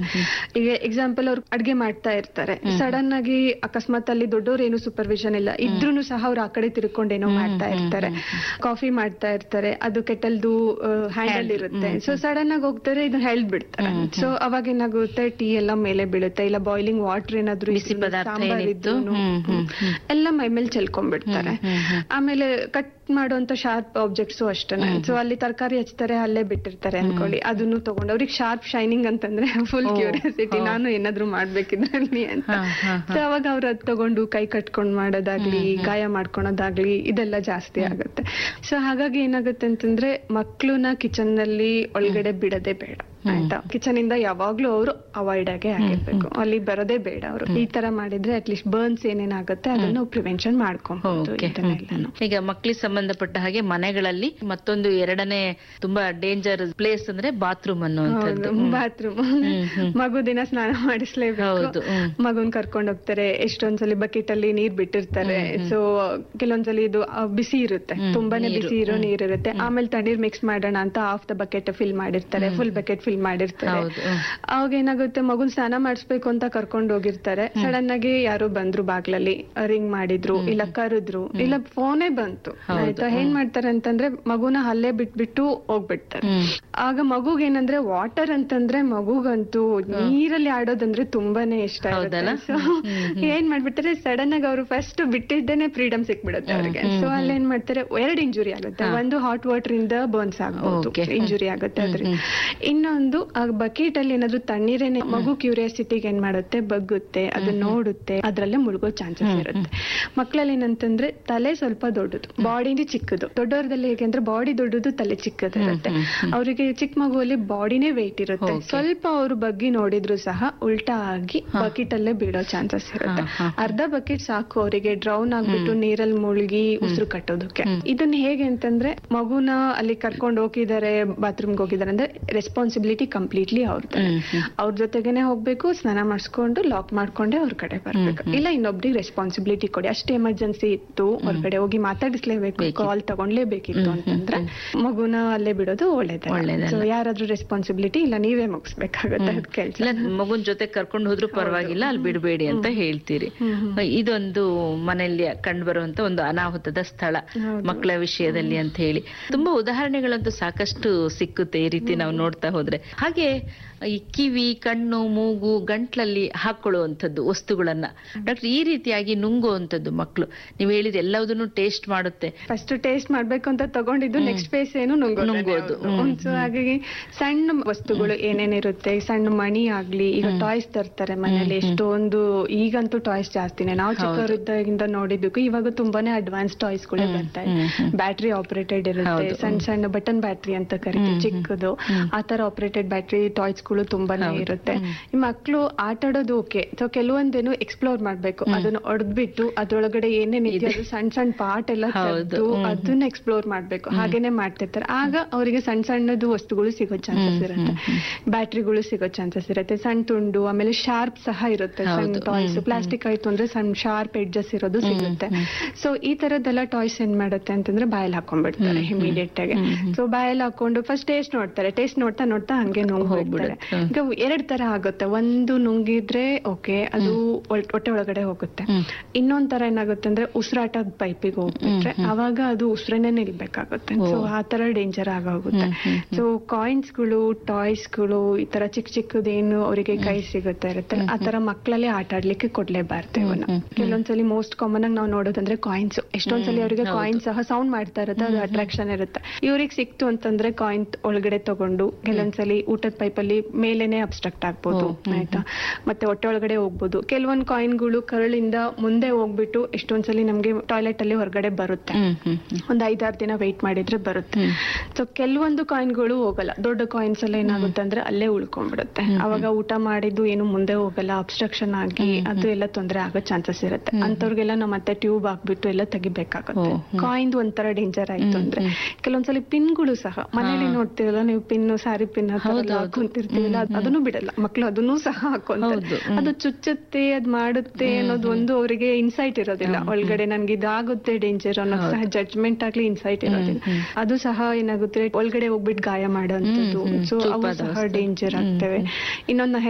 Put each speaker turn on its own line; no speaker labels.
ಈಗ ಎಕ್ಸಾಂಪಲ್ ಅವ್ರು ಅಡ್ಗೆ ಮಾಡ್ತಾ ಇರ್ತಾರೆ ಸಡನ್ ಆಗಿ ಅಕಸ್ಮಾತ್ ಅಲ್ಲಿ ದೊಡ್ಡವ್ರು ಏನು ಸೂಪರ್ವಿಷನ್ ಇಲ್ಲ ಇದ್ರೂನು ಸಹ ಅವ್ರು ಆ ಕಡೆ ತಿರ್ಕೊಂಡೇನೋ ಮಾಡ್ತಾ ಇರ್ತಾರೆ ಕಾಫಿ ಮಾಡ್ತಾ ಇರ್ತಾರೆ ಅದು ಕೆಟಲ್ದು ಹ್ಯಾಂಡಲ್ ಇರುತ್ತೆ ಸೊ ಸಡನ್ ಆಗಿ ಹೋಗ್ತಾರೆ ಇದನ್ನ ಹೆಲ್ಡ್ ಬಿಡ್ತಾರೆ ಸೊ ಅವಾಗ ಏನಾಗುತ್ತೆ ಟೀ ಎಲ್ಲ ಮೇಲೆ ಬೀಳುತ್ತೆ ಇಲ್ಲ ಬಾಯ್ಲಿಂಗ್ ವಾಟರ್ ಏನಾದ್ರು
ಬಿಸಿ
ಇದ್ರೂನು,
ಪದಾರ್ಥ
ಸಾಂಬಾರ್
ಏನಿತ್ತು,
ಇದ್ರೂನು,
ಹ್ಮ್, ಹ್ಮ್,
ಹ್ಮ್. ಎಲ್ಲ ಮೈ ಮೇಲೆ ಚೆಲ್ಕೊಂಡ್ಬಿಡ್ತಾರೆ ಆಮೇಲೆ ಕಟ್ ಮಾಡುವಂತ ಶಾರ್ಪ್ ಆಬ್ಜೆಕ್ಟ್ಸ್ ಅಷ್ಟೇನೆ ಸೊ ಅಲ್ಲಿ ತರಕಾರಿ ಹಚ್ತಾರೆ ಅಲ್ಲೇ ಬಿಟ್ಟಿರ್ತಾರೆ ಅನ್ಕೊಳ್ಳಿ ಅದನ್ನು ತಗೊಂಡು ಅವ್ರಿಗೆ ಶಾರ್ಪ್ ಶೈನಿಂಗ್ ಅಂತಂದ್ರೆ ಫುಲ್ ಕ್ಯೂರಿಯಾಸಿಟಿ ನಾನು ಏನಾದ್ರು ಮಾಡ್ಬೇಕಿದ್ರಲ್ಲಿ ಅಂತ
ಹಾ, ಹಾ,
ಸೊ ಅವಾಗ ಅವ್ರು ಅದ್ ತಗೊಂಡು ಕೈ ಕಟ್ಕೊಂಡ್ ಮಾಡೋದಾಗ್ಲಿ ಗಾಯ ಮಾಡ್ಕೊಳೋದಾಗ್ಲಿ ಇದೆಲ್ಲ ಜಾಸ್ತಿ ಆಗುತ್ತೆ ಸೊ ಹಾಗಾಗಿ ಏನಾಗುತ್ತೆ ಅಂತಂದ್ರೆ ಮಕ್ಳನ್ನ ಕಿಚನ್ ನಲ್ಲಿ ಒಳಗಡೆ ಬಿಡದೆ ಬೇಡ ಆಯ್ತಾ ಕಿಚನ್ ಇಂದ ಯಾವಾಗ್ಲೂ ಅವರು ಅವಾಯ್ಡ್ ಆಗೇ ಆಗಿರ್ಬೇಕು ಅಲ್ಲಿ ಬರೋದೇ ಬೇಡ ಅವರು ಈ ತರ ಮಾಡಿದ್ರೆ ಅಟ್ಲೀಸ್ಟ್ ಬರ್ನ್ಸ್ ಏನೇನಾಗುತ್ತೆ ಅದನ್ನ ಪ್ರಿವೆನ್ಷನ್ ಮಾಡ್ಕೊಬಹುದು
Okay.
ಇದನ್ನೆಲ್ಲಾನು
ಈಗ ಮಕ್ಕಳಿಗೆ ಸಂಬಂಧಪಟ್ಟ ಹಾಗೆ ಮನೆಗಳಲ್ಲಿ ಮತ್ತೊಂದು ಎರಡನೇ ತುಂಬಾ ಡೇಂಜರ್ ಪ್ಲೇಸ್ ಅಂದ್ರೆ ಬಾತ್ರೂಮ್ ಅನ್ನುವಂಥದ್ದು
ಬಾತ್ರೂಮ್ ಮಗು ದಿನ ಸ್ನಾನ ಮಾಡಿಸ್ಲೇಬೇಕು
ಹೌದು, ಹ್ಮ್.
ಮಗುನ್ ಕರ್ಕೊಂಡ್ ಹೋಗ್ತಾರೆ ಎಷ್ಟೊಂದ್ಸಲಿ ಬಕೆಟ್ ಅಲ್ಲಿ ನೀರ್ ಬಿಟ್ಟಿರ್ತಾರೆ ಸೊ ಕೆಲವೊಂದ್ಸಲಿ ಇದು ಆ, ಬಿಸಿ ಇರುತ್ತೆ ತುಂಬಾನೇ ಬಿಸಿ ಇರೋ ನೀರ್ ಇರುತ್ತೆ ಆಮೇಲೆ ತಣ್ಣೀರ್ ಮಿಕ್ಸ್ ಮಾಡೋಣ ಅಂತ ಆಫ್ ದ ಬಕೆಟ್ ಫಿಲ್ ಮಾಡಿರ್ತಾರೆ ಫುಲ್ ಬಕೆಟ್ ಫಿಲ್ ಮಾಡಿರ್ತಾರೆ
ಹೌದು, ಹ್ಮ್.
ಅವಾಗ ಏನಾಗುತ್ತೆ ಮಗುನ್ ಸ್ನಾನ ಮಾಡಿಸ್ಬೇಕು ಅಂತ ಕರ್ಕೊಂಡ್ ಹೋಗಿರ್ತಾರೆ ಸಡನ್ ಆಗಿ ಯಾರೋ ಬಂದ್ರು ಬಾಗ್ಲಲ್ಲಿ ರಿಂಗ್ ಮಾಡಿದ್ರು ಇಲ್ಲ ಕರೆದ್ರು ಇಲ್ಲ ಫೋನೇ ಬಂತು ಆಯ್ತಾ ಏನ್ ಮಾಡ್ತಾರೆ ಅಂತಂದ್ರೆ ಮಗುನ ಅಲ್ಲೇ ಬಿಟ್ಬಿಟ್ಟು ಹೋಗ್ಬಿಡ್ತಾರೆ ಆಗ ಮಗುಗ್ ಏನಂದ್ರೆ ವಾಟರ್ ಅಂತಂದ್ರೆ ಮಗುಗಂತೂ ನೀರಲ್ಲಿ ಆಡೋದಂದ್ರೆ ತುಂಬಾನೇ ಇಷ್ಟ
ಹೌದಲ್ಲ?
ಇರುತ್ತೆ ಸೊ ಏನ್ ಮಾಡ್ಬಿಡ್ತಾರೆ ಸಡನ್ ಆಗಿ ಅವರು ಫಸ್ಟ್ ಬಿಟ್ಟಿದ್ದೇನೆ ಫ್ರೀಡಮ್ ಸಿಕ್ಬಿಡುತ್ತೆ ಅವ್ರಿಗೆ ಸೊ ಅಲ್ಲಿ ಏನ್ ಮಾಡ್ತಾರೆ ಎರಡ್ ಇಂಜುರಿ ಆಗುತ್ತೆ ಒಂದು ಹಾಟ್ ವಾಟರ್ ಇಂದ ಬರ್ನ್ಸ್ ಆಗ್ಬೋದು
Okay.
ಇಂಜುರಿ ಆಗುತ್ತೆ ಅದ್ರಿಂದ ಇನ್ನೊಂದು ಆ ಬಕೆಟ್ ಅಲ್ಲಿ ಏನಾದ್ರು ತಣ್ಣೀರೇನೆ ಮಗು ಕ್ಯೂರಿಯಾಸಿಟಿಗೆ ಏನ್ ಮಾಡುತ್ತೆ ಬಗ್ಗುತ್ತೆ ಅದು ನೋಡುತ್ತೆ ಅದ್ರಲ್ಲೇ ಮುಳುಗೋ ಚಾನ್ಸಸ್ ಇರುತ್ತೆ ಮಕ್ಕಳಲ್ಲಿ ಏನಂತಂದ್ರೆ ತಲೆ ಸ್ವಲ್ಪ ದೊಡ್ಡದು ಬಾಡಿನೇ ಚಿಕ್ಕದು ದೊಡ್ಡವರದಲ್ಲಿ ಹೇಗೆ ಅಂದ್ರೆ ಬಾಡಿ ದೊಡ್ಡದು ತಲೆ ಚಿಕ್ಕದಿರುತ್ತೆ ಅವರಿಗೆ ಚಿಕ್ಕ ಮಗುವಲ್ಲಿ ಬಾಡಿನೇ ವೆಯ್ಟ್ ಇರುತ್ತೆ ಸ್ವಲ್ಪ ಅವರು ಬಗ್ಗಿ ನೋಡಿದ್ರು ಸಹ ಉಲ್ಟಾ ಆಗಿ ಬಕೆಟ್ ಅಲ್ಲೇ ಬೀಳೋ ಚಾನ್ಸಸ್ ಇರುತ್ತೆ ಅರ್ಧ ಬಕೆಟ್ ಸಾಕು ಅವರಿಗೆ ಡ್ರೌನ್ ಆಗ್ಬಿಟ್ಟು ನೀರಲ್ಲಿ ಮುಳುಗಿ ಉಸಿರು ಕಟ್ಟೋದಕ್ಕೆ ಇದನ್ನ ಹೇಗೆ ಅಂತಂದ್ರೆ ಮಗುನ ಅಲ್ಲಿ ಕರ್ಕೊಂಡು ಹೋಗಿದ್ದಾರೆ ಬಾತ್ರೂಮ್ಗೆ ಹೋಗಿದ್ದಾರೆ ಅಂದ್ರೆ ರೆಸ್ಪಾನ್ಸಿಬಿಲಿಟಿ ಕಂಪ್ಲೀಟ್ಲಿ ಅವ್ರದ್ದು ಅವ್ರ ಜೊತೆಗೇನೆ ಹೋಗ್ಬೇಕು ಸ್ನಾನ ಮಾಡಿಸ್ಕೊಂಡು ಲಾಕ್ ಮಾಡ್ಕೊಂಡೆ ಅವ್ರ ಕಡೆ ಬರ್ಬೇಕು ಇಲ್ಲ ಇನ್ನೊಬ್ರಿಗೆ ರೆಸ್ಪಾನ್ಸಿಬಿಲಿಟಿ ಕೊಡಿ ಅಷ್ಟೇ ಎಮರ್ಜೆನ್ಸಿ ಇತ್ತು ಹೊರಗಡೆ ಹೋಗಿ ಮಾತಾಡಿಸ್ಲೇಬೇಕು ಕಾಲ್ ತಗೊಂಡ್ಲೇಬೇಕಿತ್ತು ಅಂತಂದ್ರೆ ಮಗುನ ಅಲ್ಲೇ ಬಿಡೋದು ಒಳ್ಳೇದಲ್ಲ
ಒಳ್ಳೇದಲ್ಲ.
ಸೊ ಯಾರಾದ್ರೂ ರೆಸ್ಪಾನ್ಸಿಬಿಲಿಟಿ ಇಲ್ಲ ನೀವೇ ಮುಗಿಸ್ಬೇಕಾಗುತ್ತೆ ಅದ್ ಕೆಲ್ಸ
ಇಲ್ಲ ಮಗುನ್ ಜೊತೆ ಕರ್ಕೊಂಡು ಹೋದ್ರು ಪರವಾಗಿಲ್ಲ ಅಲ್ಲಿ ಬಿಡಬೇಡಿ ಅಂತ ಹೇಳ್ತೀರಿ ಇದೊಂದು ಮನೆಯಲ್ಲಿ ಕಂಡು ಬರುವಂತ ಒಂದು ಅನಾಹುತದ ಸ್ಥಳ ಮಕ್ಕಳ ವಿಷಯದಲ್ಲಿ ಅಂತ ಹೇಳಿ ತುಂಬಾ ಉದಾಹರಣೆಗಳಂತೂ ಸಾಕಷ್ಟು ಸಿಕ್ಕುತ್ತೆ ಈ ರೀತಿ ನಾವು ನೋಡ್ತಾ ಹೋದ್ರೆ ಹಾಗೆ ಈ ಕಿವಿ ಕಣ್ಣು ಮೂಗು ಗಂಟ್ಲಲ್ಲಿ ಹಾಕೊಳ್ಳುವಂಥದ್ದು ವಸ್ತುಗಳನ್ನ ಡಾಕ್ಟರ್ ಈ ರೀತಿಯಾಗಿ ನುಂಗುವಂಥದ್ದು ಮಕ್ಕಳು ನೀವು ಹೇಳಿದ ಎಲ್ಲದನ್ನು ಟೇಸ್ಟ್ ಮಾಡುತ್ತೆ
ಫಸ್ಟ್ ಟೇಸ್ಟ್ ಮಾಡ್ಬೇಕು ಅಂತ ತಗೊಂಡಿದ್ದು ನೆಕ್ಸ್ಟ್ ಫೇಸ್ ಏನು
ನುಂಗೋದು.
ನುಂಗೋದು ಸೊ ಹಾಗಾಗಿ ಸಣ್ಣ ವಸ್ತುಗಳು ಏನೇನಿರುತ್ತೆ ಸಣ್ಣ ಮಣಿ ಆಗ್ಲಿ ಈಗ ಟಾಯ್ಸ್ ತರ್ತಾರೆ ಮನೇಲಿ ಎಷ್ಟೊಂದು ಈಗಂತೂ ಟಾಯ್ಸ್ ಜಾಸ್ತಿನೇ ನಾವು ಚಿಕ್ಕವರಿದ್ದಾಗಿಂದ ನೋಡಿದ್ದಕ್ಕೂ ಇವಾಗ ತುಂಬಾನೇ ಅಡ್ವಾನ್ಸ್ ಟಾಯ್ಸ್ ಗಳೇ ಬರ್ತಾ ಇದೆ ಬ್ಯಾಟ್ರಿ ಆಪರೇಟೆಡ್ ಇರುತ್ತೆ ಸಣ್ಣ ಸಣ್ಣ ಬಟನ್ ಬ್ಯಾಟ್ರಿ ಅಂತ ಕರಿತೀವಿ ಚಿಕ್ಕದು ಆ ತರ ಆಪರೇಟೆಡ್ ಬ್ಯಾಟ್ರಿ ಟಾಯ್ಸ್ ಗಳು ತುಂಬಾನೇ ಇರುತ್ತೆ ಈ ಮಕ್ಕಳು ಆಟ ಆಡೋದು ಓಕೆ ಸೊ ಕೆಲವೊಂದೇನು ಎಕ್ಸ್ಪ್ಲೋರ್ ಮಾಡ್ಬೇಕು ಅದನ್ನ ಒಡೆದ್ಬಿಟ್ಟು ಅದ್ರೊಳಗಡೆ ಏನೇನಿದೆ ಅದು ಸಣ್ಣ ಸಣ್ಣ ಪಾರ್ಟ್ ಎಲ್ಲ ತೆಗ್ದು ಅದನ್ನ ಎಕ್ಸ್ಪ್ಲೋರ್ ಮಾಡ್ಬೇಕು ಹಾಗೇನೆ ಮಾಡ್ತಿರ್ತಾರೆ ಆಗ ಅವರಿಗೆ ಸಣ್ಣ ಸಣ್ಣದು ವಸ್ತುಗಳು ಸಿಗೋ ಚಾನ್ಸಸ್ ಇರುತ್ತೆ ಬ್ಯಾಟ್ರಿಗಳು ಸಿಗೋ ಚಾನ್ಸಸ್ ಇರುತ್ತೆ ಸಣ್ಣ ತುಂಡು ಆಮೇಲೆ ಶಾರ್ಪ್ ಸಹ ಇರುತ್ತೆ ಸಣ್ಣ ಟಾಯ್ಸ್ ಪ್ಲಾಸ್ಟಿಕ್ ಆಯ್ತು ಅಂದ್ರೆ ಸಣ್ಣ ಶಾರ್ಪ್ ಎಡ್ಜಸ್ ಇರೋದು ಸಿಗುತ್ತೆ ಸೊ ಈ ತರದ್ದೆಲ್ಲ ಟಾಯ್ಸ್ ಏನ್ ಮಾಡುತ್ತೆ ಅಂತಂದ್ರೆ ಬಾಯಲ್ಲಿ ಹಾಕೊಂಡ್ಬಿಡ್ತಾರೆ ಇಮಿಡಿಯೇಟ್ ಆಗಿ ಸೊ ಬಾಯಲ್ಲಿ ಹಾಕೊಂಡು ಫಸ್ಟ್ ಟೇಸ್ಟ್ ನೋಡ್ತಾರೆ ಟೇಸ್ಟ್ ನೋಡ್ತಾ ನೋಡ್ತಾ ಹಂಗೆ ನುಂಗ್ಬಿಡ್ತಾರೆ ಈಗ ಎರಡ್ ತರ ಆಗುತ್ತೆ ಒಂದು ನುಂಗಿದ್ರೆ ಓಕೆ ಅದು ಒಳ್- ಹೊಟ್ಟೆ ಒಳಗಡೆ ಹೋಗುತ್ತೆ ಇನ್ನೊಂದ್ ತರ ಏನಾಗುತ್ತೆ ಅಂದ್ರೆ ಉಸಿರಾಟದ ಪೈಪಿಗೆ ಹೋಗ್ಬಿಟ್ರೆ ಅವಾಗ ಅದು ಉಸಿರನ್ನೇ ನಿಲ್ಬೇಕಾಗುತ್ತೆ ಸೊ ಆ ತರ ಡೇಂಜರ್ ಆಗೋಗುತ್ತೆ ಸೊ ಕಾಯಿನ್ಸ್ ಗಳು ಟಾಯ್ಸ್ ಗಳು ಈ ತರ ಚಿಕ್ಕ ಚಿಕ್ಕದೇನು ಅವರಿಗೆ ಕೈ ಸಿಗುತ್ತೆ ಇರುತ್ತೆ ಆ ತರ ಮಕ್ಕಳಲ್ಲಿ ಆಟ ಆಡ್ಲಿಕ್ಕೆ ಕೊಡ್ಲೇಬಾರ್ದು ಇವನ್ನ ಕೆಲವೊಂದ್ಸಲಿ ಮೋಸ್ಟ್ ಕಾಮನ್ ಆಗಿ ನಾವು ನೋಡೋದಂದ್ರೆ ಕಾಯಿನ್ಸ್ ಎಷ್ಟೊಂದ್ಸಲಿ ಅವರಿಗೆ ಕಾಯಿನ್ ಸಹ ಸೌಂಡ್ ಮಾಡ್ತಾ ಇರುತ್ತೆ ಅದು ಅಟ್ರಾಕ್ಷನ್ ಇರುತ್ತೆ ಇವ್ರಿಗೆ ಸಿಕ್ತು ಅಂತಂದ್ರೆ ಕಾಯಿನ್ ಒಳಗಡೆ ತಗೊಂಡು ಕೆಲವೊಂದ್ಸಲಿ ಊಟದ ಪೈಪಲ್ಲಿ ಮೇಲೇನೆ ಅಬ್ಸ್ಟ್ರಕ್ಟ್ ಆಗ್ಬೋದು ಆಯ್ತಾ ಮತ್ತೆ ಹೊಟ್ಟೆ ಒಳಗಡೆ ಹೋಗ್ಬೋದು ಕೆಲವೊಂದ್ ಕಾಯಿನ್ಗಳು ಕರಳಿಂದ ಮುಂದೆ ಹೋಗ್ಬಿಟ್ಟು ಎಷ್ಟೊಂದ್ಸಲಿ ನಮ್ಗೆ ಟಾಯ್ಲೆಟ್ ಅಲ್ಲಿ ಹೊರಗಡೆ ಬರುತ್ತೆ ಒಂದ್ ಐದಾರು ದಿನ ವೆಯ್ಟ್ ಮಾಡಿದ್ರೆ ಬರುತ್ತೆ ಸೊ ಕೆಲವೊಂದು ಕಾಯಿನ್ಗಳು ಹೋಗಲ್ಲ ದೊಡ್ಡ ಕಾಯಿನ್ಸ್ ಎಲ್ಲ ಏನಾಗುತ್ತೆ ಅಂದ್ರೆ ಅಲ್ಲೇ ಉಳ್ಕೊಂಡ್ಬಿಡುತ್ತೆ ಅವಾಗ ಊಟ ಮಾಡಿದ್ದು ಏನು ಮುಂದೆ ಹೋಗಲ್ಲ ಅಬ್ಸ್ಟ್ರಕ್ಷನ್ ಆಗಿ ಅದು ಎಲ್ಲ ತೊಂದರೆ ಆಗೋ ಚಾನ್ಸಸ್ ಇರುತ್ತೆ ಅಂತವ್ರಿಗೆಲ್ಲ ನಾವು ಮತ್ತೆ ಟ್ಯೂಬ್ ಹಾಕ್ಬಿಟ್ಟು ಎಲ್ಲ ತೆಗಿಬೇಕಾಗುತ್ತೆ ಕಾಯಿನ್ ಒಂಥರ ಡೇಂಜರ್ ಆಯ್ತು ಅಂದ್ರೆ ಕೆಲವೊಂದ್ಸಲಿ ಪಿನ್ಗಳು ಸಹ ಮನೇಲಿ ನೋಡ್ತೀರಲ್ಲ ನೀವು ಪಿನ್ ಸಾರಿ ಪಿನ್ ಹಾಕೊಂತಿರ್ತೀವಲ್ಲ ಅದ್- ಅದನ್ನು ಬಿಡಲ್ಲ ಮಕ್ಳು ಅದನ್ನು ಸಹ ಹಾಕೊಂತಾರೆ ಅದು ಚುಚ್ಚುತ್ತೆ ಅದ್ ಮಾಡುತ್ತೆ ಅನ್ನೋದು ಒಂದು ಅವರಿಗೆ ಇನ್ಸೈಟ್ ಇರೋದಿಲ್ಲ ಒಳಗಡೆ ನನ್ಗೆ ಇದಾಗುತ್ತೆ ಡೇಂಜರ್ ಅನ್ನೋ ಸಹ ಜಡ್ಜ್ಮೆಂಟ್ ಆಗ್ಲಿ ಇನ್ಸೈಟ್ ಇರೋದಿಲ್ಲ ಅದು ಸಹ ಏನಾಗುತ್ತೆ ಒಳಗಡೆ ಹೋಗ್ಬಿಟ್ಟು ಗಾಯ ಮಾಡೋಂಥದ್ದು ಸೊ ಅವು ಸಹ ಡೇಂಜರ್ ಆಗ್ತವೆ ಇನ್ನೊಂದು